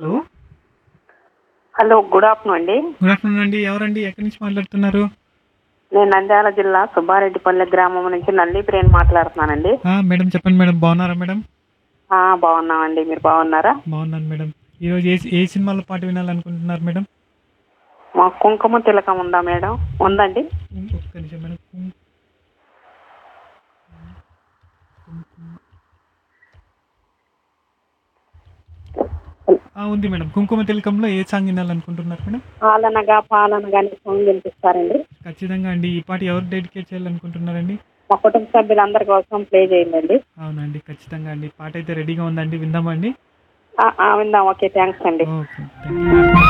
hello hello good afternoon అండి good afternoon అండి ఎవరండి ఎక్కడి నుంచి మాట్లాడుతున్నారు నేను నంద్యాల జిల్లా సుబ్బారెడ్డిపల్లి గ్రామం నుంచి నల్లి ప్రేణ్ మాట్లాడుతున్నానండి ఆ, మేడం చెప్పండి మేడం బాగున్నారా మేడం ఆ, బాగున్నామండి మీరు బాగున్నారా బాగున్నాను మేడం ఈరోజు ఏ ఏ సినిమాలో పాట వినాలనుకుంటున్నారు మేడం మా కుంకుమ తిలకం ఉందా మేడం ఉందండి ఒక్క నిమిషం మేడం ఆ, ఉంది మేడం కుంకుమ తిలకంలో ఏ సాంగ్ వినాలనుకుంటున్నారు మేడం పాలనగా పాలనగా అనే సాంగ్ వినిపిస్తారండి ఖచ్చితంగా అండి ఈ పాట ఎవరు డెడికేట్ చేయాలనుకుంటున్నారండి మా కుటుంబ సభ్యులందరి కోసం ప్లే చేయండి అవునండి ఖచ్చితంగా అండి పాట అయితే రెడీగా ఉందండి విందామండి ఆ, ఆ, విందాం ఓకే థ్యాంక్స్ అండి ఓకే థ్యాంక్ యూ